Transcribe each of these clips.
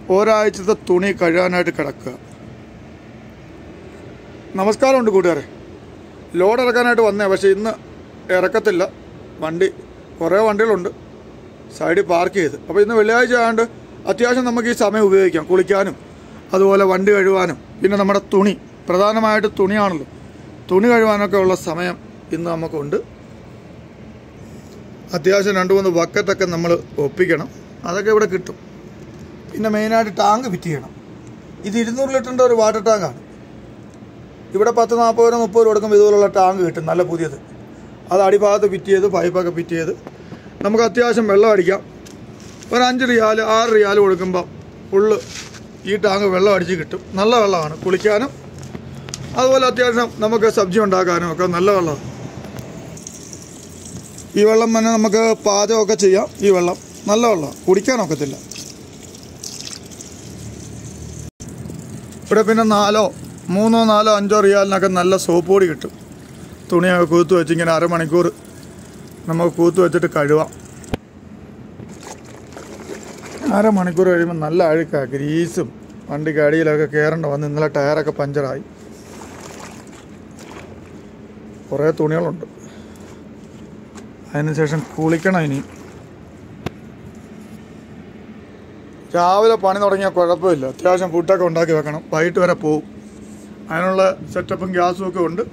ഒരാഴ്ചത്തെ തുണി കഴുകാനായിട്ട് കിടക്കുക നമസ്കാരമുണ്ട് കൂട്ടുകാരെ ലോഡ് ഇറക്കാനായിട്ട് വന്നേ പക്ഷേ ഇന്ന് ഇറക്കത്തില്ല വണ്ടി കുറേ വണ്ടികളുണ്ട് സൈഡിൽ പാർക്ക് ചെയ്ത് അപ്പോൾ ഇന്ന് വെള്ളിയാഴ്ച ആയതുകൊണ്ട് അത്യാവശ്യം നമുക്ക് ഈ സമയം ഉപയോഗിക്കാം കുളിക്കാനും അതുപോലെ വണ്ടി കഴുകാനും പിന്നെ നമ്മുടെ തുണി പ്രധാനമായിട്ട് തുണിയാണല്ലോ തുണി കഴുകാനൊക്കെ ഉള്ള സമയം ഇന്ന് നമുക്കുണ്ട് അത്യാവശ്യം രണ്ട് മൂന്ന് ബക്കറ്റൊക്കെ നമ്മൾ ഒപ്പിക്കണം അതൊക്കെ ഇവിടെ കിട്ടും പിന്നെ മെയിനായിട്ട് ടാങ്ക് ഫിറ്റ് ചെയ്യണം ഇത് ഇരുന്നൂറ് ലിറ്ററിൻ്റെ ഒരു വാട്ടർ ടാങ്കാണ് ഇവിടെ പത്ത് നാൽപ്പത് രൂപ മുപ്പത് രൂപ കൊടുക്കുമ്പോൾ ഇതുപോലുള്ള ടാങ്ക് കിട്ടും നല്ല പുതിയത് അത് അടിഭാഗത്ത് ഫിറ്റ് ചെയ്ത് പൈപ്പൊക്കെ ഫിറ്റ് ചെയ്ത് നമുക്ക് അത്യാവശ്യം വെള്ളം അടിക്കാം ഒരു അഞ്ച് റിയാൽ ആറ് റിയാൽ കൊടുക്കുമ്പോൾ ഫുള്ള് ഈ ടാങ്ക് വെള്ളം അടിച്ച് കിട്ടും നല്ല വെള്ളമാണ് കുളിക്കാനും അതുപോലെ അത്യാവശ്യം നമുക്ക് സബ്ജി ഉണ്ടാക്കാനും ഒക്കെ നല്ല വെള്ളമാണ് ഈ വെള്ളം തന്നെ നമുക്ക് പാചകമൊക്കെ ചെയ്യാം ഈ വെള്ളം നല്ല വെള്ളമാണ് കുടിക്കാനൊക്കത്തില്ല ഇവിടെ പിന്നെ നാലോ മൂന്നോ നാലോ അഞ്ചോ റിയാലിനൊക്കെ നല്ല സോപ്പ് പൊടി കിട്ടും തുണിയൊക്കെ കൂത്ത് വെച്ച് ഇങ്ങനെ അരമണിക്കൂർ നമുക്ക് കൂത്ത് വെച്ചിട്ട് കഴുകാം അരമണിക്കൂർ കഴിയുമ്പോൾ നല്ല അഴുക്കാണ് ഗ്രീസും വണ്ടിക്ക് അടിയിലൊക്കെ കയറേണ്ട വന്ന് ഇന്നലെ ടയറൊക്കെ പഞ്ചറായി കുറേ തുണികളുണ്ട് അതിനുശേഷം കുളിക്കണം ഇനി രാവിലെ പണി തുടങ്ങിയാൽ കുഴപ്പമില്ല അത്യാവശ്യം ഫുഡൊക്കെ ഉണ്ടാക്കി വെക്കണം വൈകിട്ട് വരെ പോവും അതിനുള്ള സെറ്റപ്പും ഗ്യാസും ഒക്കെ ഉണ്ട്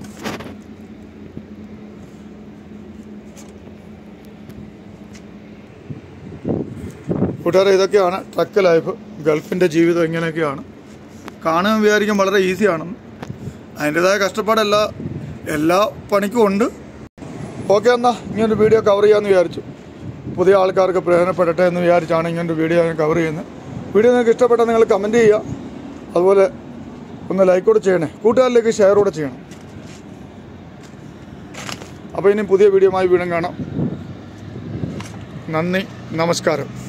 കൂട്ടുകാരെ ഇതൊക്കെയാണ് ട്രക്ക് ലൈഫ് ഗൾഫിൻ്റെ ജീവിതം ഇങ്ങനെയൊക്കെയാണ് കാണുക വിചാരിക്കും വളരെ ഈസിയാണെന്ന് അതിൻ്റെതായ കഷ്ടപ്പാട് എല്ലാ എല്ലാ പണിക്കും ഉണ്ട് ഓക്കെ എന്നാ ഇങ്ങനൊരു വീഡിയോ കവർ ചെയ്യാമെന്ന് വിചാരിച്ചു പുതിയ ആൾക്കാർക്ക് പ്രയോജനപ്പെടട്ടെ എന്ന് വിചാരിച്ചാണ് ഇങ്ങനൊരു വീഡിയോ ഞാൻ കവർ ചെയ്യുന്നത് വീഡിയോ നിങ്ങൾക്ക് ഇഷ്ടപ്പെട്ടാൽ നിങ്ങൾ കമൻറ്റ് ചെയ്യുക അതുപോലെ ഒന്ന് ലൈക്ക് കൂടെ ചെയ്യണേ കൂട്ടുകാരിലേക്ക് ഷെയർ കൂടെ ചെയ്യണം അപ്പോൾ ഇനി പുതിയ വീഡിയോയുമായി വീണ്ടും കാണാം നന്ദി നമസ്കാരം